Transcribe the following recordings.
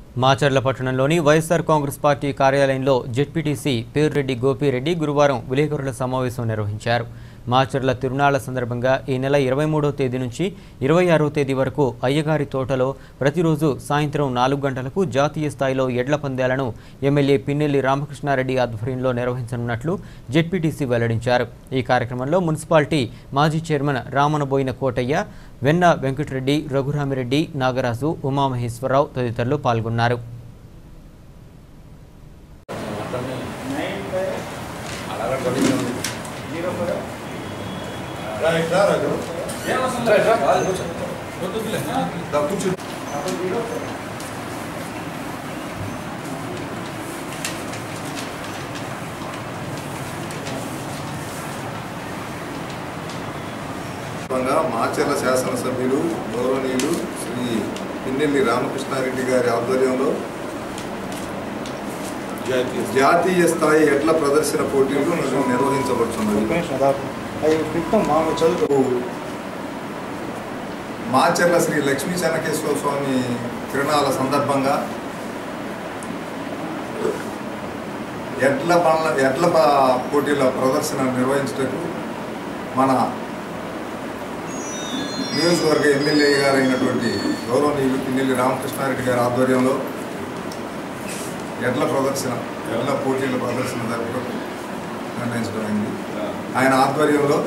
మాచర్ల పట్టణంలోని వైఎస్ఆర్ కాంగ్రెస్ పార్టీ కార్యాలయంలో జెడ్పీటీసీ పేర్రెడ్డి గోపిరెడ్డి గురువారం విలేకరుల సమావేశం నిర్వహించారు మాచర్ల తిరునాళ్ల సందర్భంగా ఈ నెల ఇరవై మూడో తేదీ నుంచి ఇరవై ఆరో తేదీ వరకు అయ్యగారి తోటలో ప్రతిరోజు సాయంత్రం నాలుగు గంటలకు జాతీయ స్థాయిలో ఎడ్ల పందాలను ఎమ్మెల్యే పిన్నెల్లి రామకృష్ణారెడ్డి ఆధ్వర్యంలో నిర్వహించనున్నట్లు జెడ్పీటీసీ వెల్లడించారు ఈ కార్యక్రమంలో మున్సిపాలిటీ మాజీ చైర్మన్ రామనబోయిన కోటయ్య వెన్న వెంకటరెడ్డి రఘురామిరెడ్డి నాగరాజు ఉమామహేశ్వరరావు తదితరులు పాల్గొన్నారు సందర్భంగా మాచర్ల శాసనసభ్యులు గౌరవనీయులు శ్రీ పిన్నెల్లి రామకృష్ణారెడ్డి గారి ఆధ్వర్యంలో జాతీయ స్థాయి ఎడ్ల ప్రదర్శన పోటీలు నిర్వహించబడుతున్నది అవి క్రితం మామూలు చదువు మాచర్ల శ్రీ లక్ష్మీ చెన్నకేశ్వర స్వామి తిరునాళ్ళ సందర్భంగా ఎడ్ల బండ్ల ఎడ్ల ప- పోటీల ప్రదర్శన నిర్వహించటకు మన నియోజకవర్గ ఎమ్మెల్యే గారు అయినటువంటి గౌరవనీయులు పిన్నెల్లి రామకృష్ణారెడ్డి గారి ఆధ్వర్యంలో ఎడ్ల ప్రదర్శన ఎడ్ల పోటీల ప్రదర్శన జరపడం నిర్ణయించడం అయింది ఆయన ఆధ్వర్యంలో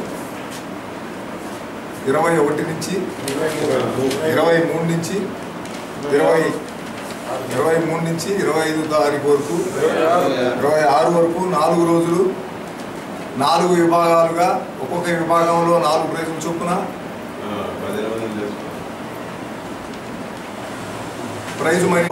ఇరవై ఒకటి నుంచి ఇరవై మూడు నుంచి ఇరవై ఇరవై మూడు నుంచి ఇరవై ఐదు తారీఖు వరకు ఇరవై ఆరు వరకు నాలుగు రోజులు నాలుగు విభాగాలుగా ఒక్కొక్క విభాగంలో నాలుగు ప్రైజులు చొప్పున ప్రైజ్ మనీ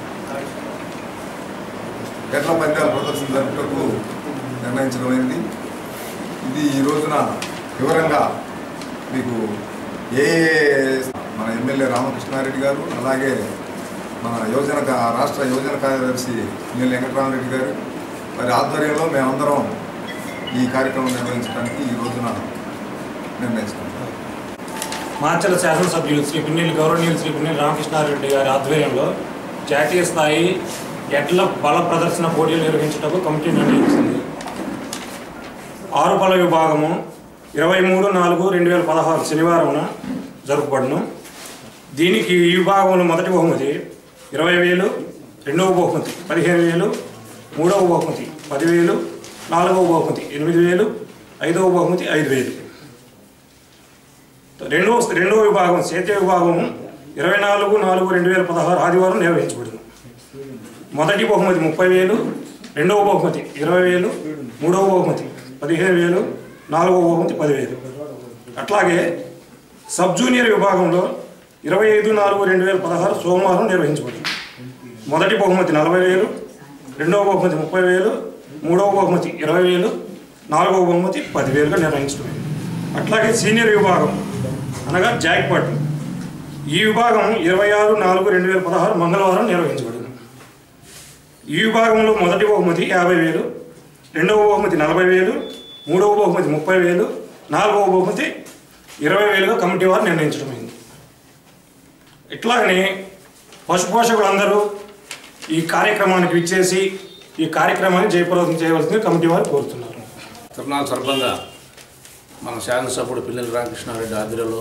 ఎట్ల పందాల ప్రదర్శన జరుపుటకు నిర్ణయించడం అయింది ఇది ఈ రోజున వివరంగా మీకు ఏ ఏ మన ఎమ్మెల్యే రామకృష్ణారెడ్డి గారు అలాగే మన యోజన కా- రాష్ట్ర యోజన కార్యదర్శి ఎమ్మెల్యే వెంకటరామరెడ్డి గారు వారి ఆధ్వర్యంలో మేమందరం ఈ కార్యక్రమం నిర్వహించడానికి ఈ రోజున నిర్ణయించుకున్నాం మాచల శాసనసభ్యులు శ్రీ పిన్నెల్లి గౌరవనీయులు శ్రీ పిన్నెల్లి రామకృష్ణారెడ్డి గారి ఆధ్వర్యంలో జాతీయ స్థాయి ఎడ్ల బల ప్రదర్శన పోటీలు నిర్వహించటకు కమిటీ నిర్ణయించింది ఆరుపల విభాగము ఇరవై మూడు నాలుగు రెండు వేల పదహారు శనివారమున జరుపబడును దీనికి ఈ విభాగంలో మొదటి బహుమతి ఇరవై వేలు రెండవ బహుమతి పదిహేను వేలు మూడవ బహుమతి పదివేలు నాలుగవ బహుమతి ఎనిమిది వేలు ఐదవ బహుమతి ఐదు వేలు రెండవ రెండవ విభాగం సేద్య విభాగం ఇరవై నాలుగు నాలుగు రెండు వేల పదహారు ఆదివారం నిర్వహించబడింది మొదటి బహుమతి ముప్పై వేలు రెండవ బహుమతి ఇరవై వేలు మూడవ బహుమతి పదిహేను వేలు నాలుగవ బహుమతి పదివేలు అట్లాగే సబ్ జూనియర్ విభాగంలో ఇరవై ఐదు నాలుగు రెండు వేల పదహారు సోమవారం నిర్వహించబడింది మొదటి బహుమతి నలభై వేలు రెండవ బహుమతి ముప్పై వేలు మూడవ బహుమతి ఇరవై వేలు నాలుగవ బహుమతి పదివేలుగా నిర్వహించబడింది అట్లాగే సీనియర్ విభాగం అనగా జాక్పాట్ ఈ విభాగం ఇరవై ఆరు నాలుగు రెండు వేల పదహారు మంగళవారం నిర్వహించబడింది ఈ విభాగంలో మొదటి బహుమతి యాభై వేలు రెండవ బహుమతి నలభై వేలు మూడవ బహుమతి ముప్పై వేలు నాలుగవ బహుమతి ఇరవై వేలుగా కమిటీ వారు నిర్ణయించడమైంది ఇట్లాగనే పశుపోషకులందరూ ఈ కార్యక్రమానికి విచ్చేసి ఈ కార్యక్రమాన్ని జయప్రదం చేయవలసింది కమిటీ వారు కోరుతున్నారు తిరునాళ్ళ సందర్భంగా మన శాసనసభ్యుడు పిల్లల రామకృష్ణారెడ్డి ఆధ్వర్యంలో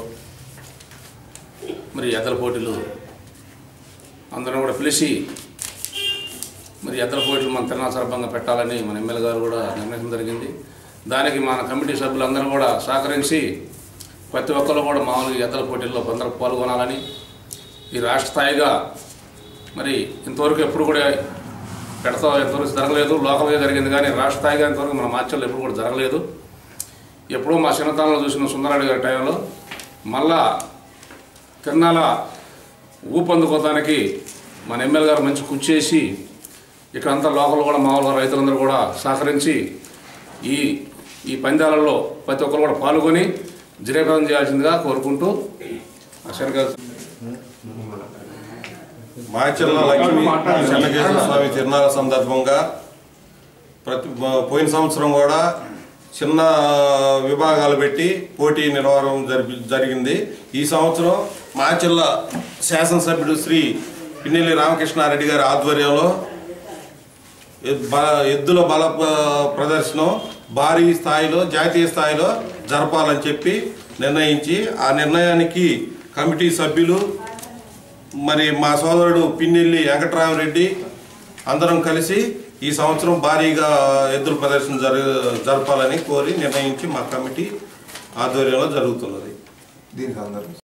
మరి ఎద్దల పోటీలు అందరం కూడా పిలిచి మరి ఎద్దల పోటీలు మన తిరునాళ్ళ సందర్భంగా పెట్టాలని మన ఎమ్మెల్యే గారు కూడా నిర్ణయించడం జరిగింది దానికి మన కమిటీ సభ్యులందరూ కూడా సహకరించి ప్రతి ఒక్కరు కూడా మామూలుగా ఈ ఎద్దల పోటీల్లో కొందరు పాల్గొనాలని ఈ రాష్ట్ర స్థాయిగా మరి ఇంతవరకు ఎప్పుడు కూడా పెడతా ఇంతవరకు జరగలేదు లోకల్గా జరిగింది కానీ రాష్ట్ర స్థాయిగా ఇంతవరకు మన మార్చల్లో ఎప్పుడు కూడా జరగలేదు ఎప్పుడో మా చిన్నతనంలో చూసిన సుందరారెడ్డి గారి టైంలో మళ్ళా తిన్నాల ఊపందుకోవడానికి మన ఎమ్మెల్యే గారు మంచి కుర్చేసి ఇక్కడంతా లోకల్ కూడా మామూలుగా రైతులందరూ కూడా సహకరించి ఈ ఈ పందాలలో ప్రతి ఒక్కరు కూడా పాల్గొని జయప్రదం చేయాల్సిందిగా కోరుకుంటూ శనగ మాచర్ల లక్ష్మీ చెన్నకేశ్వర స్వామి తిరునాళ్ళ సందర్భంగా ప్రతి పోయిన సంవత్సరం కూడా చిన్న విభాగాలు పెట్టి పోటీ నిర్వహణ జరిపి జరిగింది ఈ సంవత్సరం మాచర్ల శాసనసభ్యుడు శ్రీ పిన్నెల్లి రామకృష్ణారెడ్డి గారి ఆధ్వర్యంలో ఎద్- బల- ఎద్దుల బల ప- ప్రదర్శనం భారీ స్థాయిలో జాతీయ స్థాయిలో జరపాలని చెప్పి నిర్ణయించి ఆ నిర్ణయానికి కమిటీ సభ్యులు మరి మా సోదరుడు పిన్నెల్లి వెంకటరామరెడ్డి అందరం కలిసి ఈ సంవత్సరం భారీగా ఎద్దుల ప్రదర్శన జర జరపాలని కోరి నిర్ణయించి మా కమిటీ ఆధ్వర్యంలో జరుగుతున్నది దీనికి అందరూ